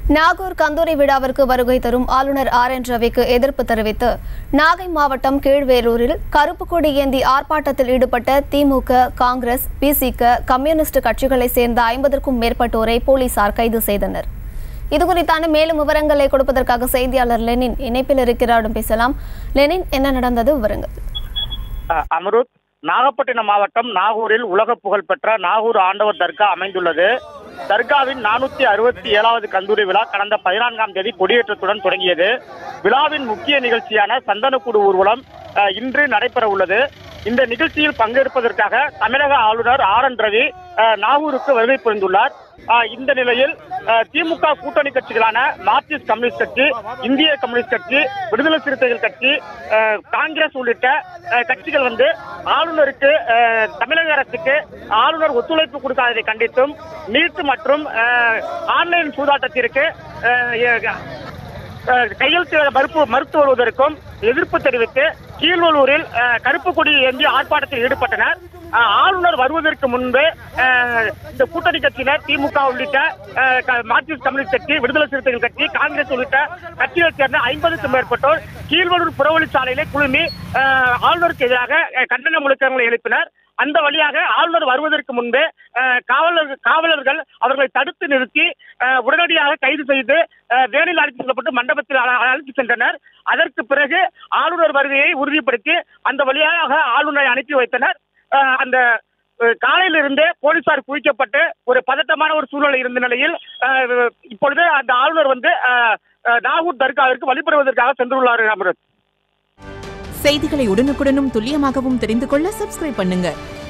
நாகூர் கந்தூரி விழாவிற்கு வருகை தரும் ஆளுநர் ஆர் என் ரவிக்கு எதிர்ப்பு தெரிவித்து நாகை மாவட்டம் கீழ்வேலூரில் கருப்பு கொடி ஏந்தி ஆர்ப்பாட்டத்தில் ஈடுபட்ட திமுக காங்கிரஸ் பிசிக கம்யூனிஸ்ட் கட்சிகளைச் சேர்ந்த ஐம்பதற்கும் மேற்பட்டோரை போலீசார் கைது செய்தனர் இதுகுறித்தான மேலும் விவரங்களை கொடுப்பதற்காக செய்தியாளர் லெனின் இணைப்பில் இருக்கிறாரிடம் பேசலாம் லெனின் என்ன நடந்தது விவரங்கள் அஹ் அமருத் நாகப்பட்டினம் மாவட்டம் நாகூரில் உலக புகழ்பெற்ற நாகூர் ஆண்டவர் தர்கா அமைந்துள்ளது தர்காவின் நானூத்தி அறுபத்தி ஏழாவது கந்தூரி விழா கடந்த பதினான்காம் தேதி கொடியேற்றத்துடன் தொடங்கியது விழாவின் முக்கிய நிகழ்ச்சியான சந்தனக்கூடு ஊர்வலம் அஹ், இன்று நடைபெற உள்ளது இந்த நிகழ்ச்சியில் பங்கேற்பதற்காக தமிழக ஆளுநர் ஆர் என் ரவி அஹ், நாகூருக்கு வருகை புரிந்துள்ளார் அஹ், இந்த நிலையில் அஹ், திமுக கூட்டணி கட்சிகளான மார்க்சிஸ்ட் கம்யூனிஸ்ட் கட்சி இந்திய கம்யூனிஸ்ட் கட்சி விடுதலை சிறுத்தைகள் கட்சி அஹ், காங்கிரஸ் உள்ளிட்ட அஹ், கட்சிகள் வந்து ஆளுநருக்கு அஹ், தமிழக அரசுக்கு ஆளுநர் ஒத்துழைப்பு கொடுக்காததை கண்டித்தும் நீட் மற்றும் அஹ், ஆன்லைன் சூதாட்டத்திற்கு அஹ், எ- அஹ், கையெழுத்து மறுப்பு மறுத்து வருவதற்கும் எதிர்ப்பு தெரிவித்து கீழ்வலூரில் அஹ், கருப்பு கொடி ஏந்தி ஆர்ப்பாட்டத்தில் ஈடுபட்டனர் அஹ், ஆளுநர் வருவதற்கு முன்பு அஹ், இந்த கூட்டணி கட்சியினர் திமுக உள்ளிட்ட அஹ், க- மார்க்சிஸ்ட் கம்யூனிஸ்ட் கட்சி விடுதலை சிறுத்தைகள் கட்சி காங்கிரஸ் உள்ளிட்ட கட்சிகளைச் சேர்ந்த ஐம்பதுக்கும் மேற்பட்டோர் கீழ்வலூர் புறவழிச்சாலையிலே குழுமி அஹ், ஆளுநருக்கு எதிராக அஹ், கண்டன முழக்கங்களை எழுப்பினர் அந்த வழியாக ஆளுநர் வருவதற்கு முன்பே அஹ், காவலர்கள் காவலர்கள் அவர்களை தடுத்து நிறுத்தி அஹ், உடனடியாக கைது செய்து அஹ், வேனில் அழைத்து செல்லப்பட்டு மண்டபத்தில் அழ- அழைத்து சென்றனர் அதற்கு பிறகு ஆளுநர் வருகையை உறுதிப்படுத்தி அந்த வழியாக ஆளுநரை அனுப்பி வைத்தனர் அஹ், அந்த அஹ், காலையிலிருந்தே போலீசார் குவிக்கப்பட்டு ஒரு பதட்டமான ஒரு சூழ்நிலை இருந்த நிலையில் அஹ், இப்பொழுது அந்த ஆளுநர் வந்து அஹ், அஹ், நாகூர் தர்காவிற்கு வழிபடுவதற்காக சென்றுள்ளார் அமரத் செய்திகளை உடனுக்குடனும் துல்லியமாகவும் தெரிந்து கொள்ள சப்ஸ்கிரைப் பண்ணுங்க